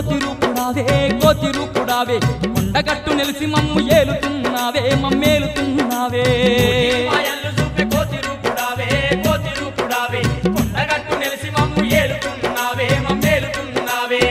కోతి రూపుడావే కోతి రూపుడావే కొండగట్టు నిలిసి మమ్ము ఏలుతున్నావే మమ్మేలుతున్నావే మాయల్లు చూపే కోతి రూపుడావే కోతి రూపుడావే కొండగట్టు నెలిసి మమ్ము ఏలుతున్నావే మమ్మేలుతున్నావే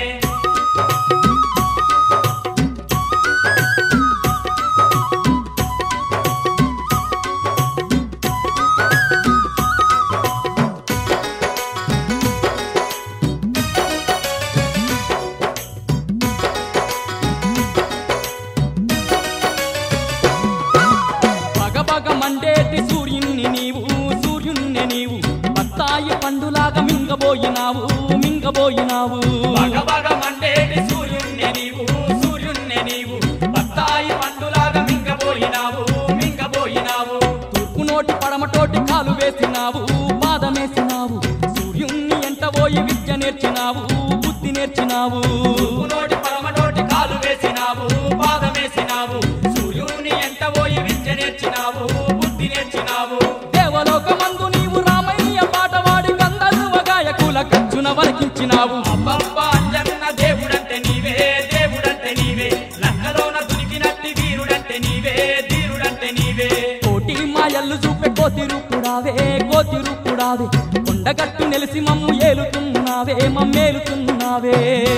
పగపగ మండేటి సూర్యుని నీవు సూర్యుణ్ణి నీవు బత్తాయి పండులాగా మింగబోయినావు మింగబోయినావు బగ బగ మండేటి సూర్యుణ్ణి నీవు సూర్యుణ్ణి నీవు బత్తాయి పండులాగా మింగబోయినావు మింగబోయినావు తూర్పు నోటి పడమటోటి కాలు వేసినావు పాదమేసినావు సూర్యుణ్ణి ఎంట పోయి విద్య నేర్చినావు బుద్ధి నేర్చినావు నోటి పరమనోటి కాలు వేసినావు పాదమేసినావు సూర్యుని ఎంట పోయి విద్య నేర్చినావు బుద్ధి నేర్చినావు దేవలోకమందు నీవు రామయ్య పాట వాడి గంధర్వ గాయకుల కచ్చున వరకించినావు అబ్బబ్బా అంజన్న దేవుడంటే నీవే దేవుడంటే నీవే లంకలోన దునికినట్టి వీరుడంటే నీవే ధీరుడంటే నీవే కోటి మాయల్లు చూపే కోతి రూపుడావే కోతి రూపుడావే కొండగట్టు నెలిసి మమ్ము ఏలుతున్నావే మమ్మేలుతున్నావే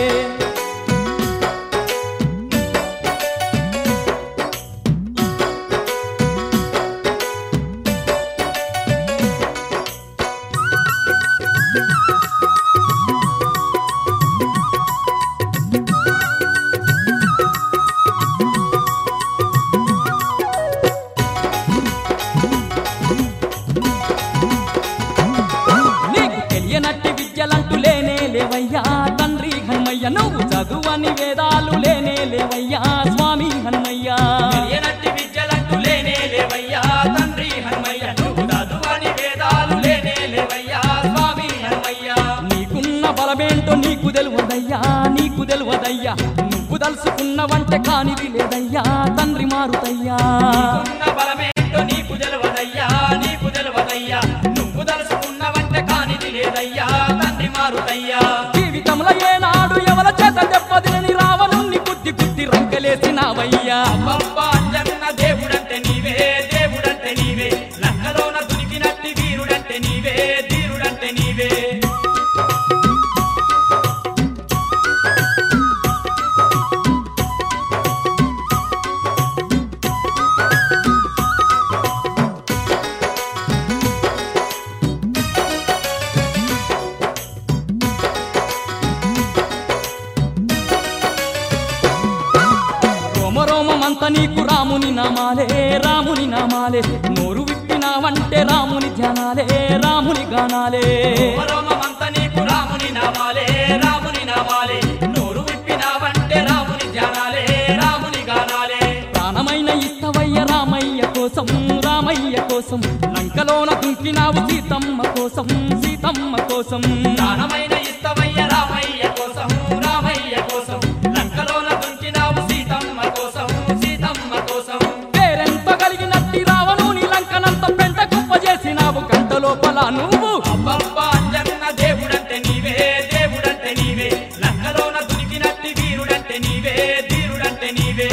నీకు తెలియనట్టి విద్యలంటూ లేనే లేవయ్యా తండ్రి హనుమయ్య నువ్వు చదువని వేదాలు లేనే లేవయ్యా స్వామి హనుమయ్య తెలియనట్టి విద్యలంటూ లేనే లేవయ్యా తండ్రి హనుమయ్య నువ్వు చదువని వేదాలు లేనే లేవయ్యా స్వామి హనుమయ్య నీకున్న బలమేంటో నీకు తెలియదయ్యా నీకు తెలియదయ్యా నువ్వు దలుసుకున్నవంటే కానిది లేదయ్యా తండ్రి మారుతయ్యా ఉన్న బలమేంటో నీకు తెలవదయ్యా నీకు తెలవదయ్యా నువ్వు తలుసుకున్నవంటే కానిది లేదయ్యా తండ్రి మారుతయ్యా జీవితంలో ఏనాడు ఎవల చేత దెబ్బతిని రావణుణ్ణి బుద్ధి బుద్ధి రంకెలేసినావయ్యా అబ్బబ్బా అంజన్న దేవుడంటే నీవే దేవుడంటే నీవే లంకలోన దునికినట్టి వీరుడంటే నీవే ధీరుడంటే నీవే రోమ రోమమంత నీకు రాముని నామాలే రాముని నామాలే నోరు విప్పినావంటే రాముని ధ్యానాలే రాముని గానాలే రోమమంత నీకు రాముని నామాలే రాముని నామాలే నోరు విప్పినావంటే రాముని ధ్యానాలే రాముని గానాలే ప్రాణమైన ఇస్తవయ్య రామయ్య కోసం రామయ్య కోసం లంకలోన దుంకినావు సీతమ్మ కోసం సీతమ్మ కోసం ప్రాణమైన ఇష్టమయ్య రామయ్య కోసం రామయ్య కోసం లంకలోన దుంకినావు సీతమ్మ కోసం సీతమ్మ కోసం పేరెంత కలిగినట్టి రావణుని లంకనంత పెంట కుప్ప చేసినావు కంట లోపల నువ్వు అబ్బబ్బా అంజన్న దేవుడంటే నీవే దేవుడంటే నీవే లంకలోన దునికినట్టి వీరుడంటే నీవే ధీరుడంటే నీవే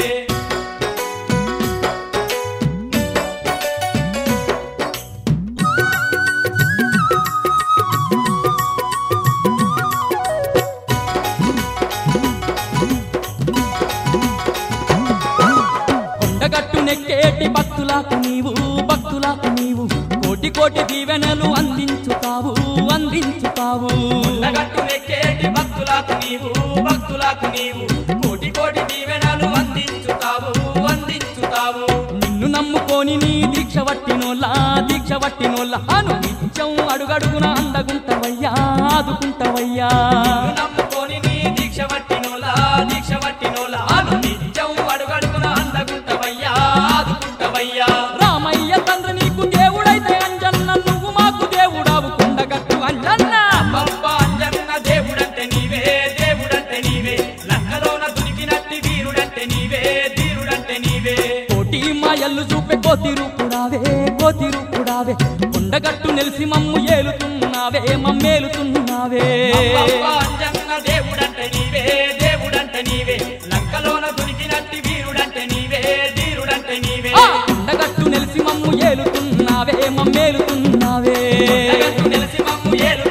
కొండగట్టు నెక్కేటి భక్తులకు నీవు భక్తులకు నీవు కోటి కోటి దీవెనలు అందించుతావు అందించుతావు నగట్టు నెక్కేటి భక్తులకు నీవు భక్తులకు నీవు కోటి కోటి దీవెనలు అందించుతావు అందించుతావు నిన్ను నమ్ముకొని నీ దీక్ష పట్టినోళ్ళ దీక్ష పట్టినోళ్ళ అను నిత్యం అడుగడుగున అందగుంటవయ్యా ఆదుకుంటవయ్యా నిన్ను నమ్ముకొని నీ దీక్ష పట్టినోలా దీక్ష పట్టినోలా అను నిత్యం అడుగడుగున అందగుంటవయ్యా ఆదుకుంటవయ్యా రామయ్య తండ్రి నీకు దేవుడైతే అంజన్న నువ్వు మాకు దేవుడావు కొండగట్టు అంజన్న అబ్బబ్బా అంజన్న దేవుడంటే నీవే దేవుడంటే నీవే లంకలోన దునికినట్టి వీరుడంటే నీవే ధీరుడంటే నీవే కోటి మాయల్లు చూపే కోతి రూపుడావే కోతి రూపుడావే కొండగట్టు నిలిసి మమ్ము ఏలుతున్నావే మమ్మేలుతున్నావే అబ్బబ్బా అంజన్న దేవుడంటే నీవే దేవుడంటే ధీరుడంటే నీవే లంకలోన దునికినట్టి వీరుడంటే నీవే ధీరుడంటే నీవే ఆ కొండగట్టు నెలిసి మమ్ము ఏలుతున్నావే మమ్మేలుతున్నావే జగత్తు నిలిసి మమ్ము ఏలు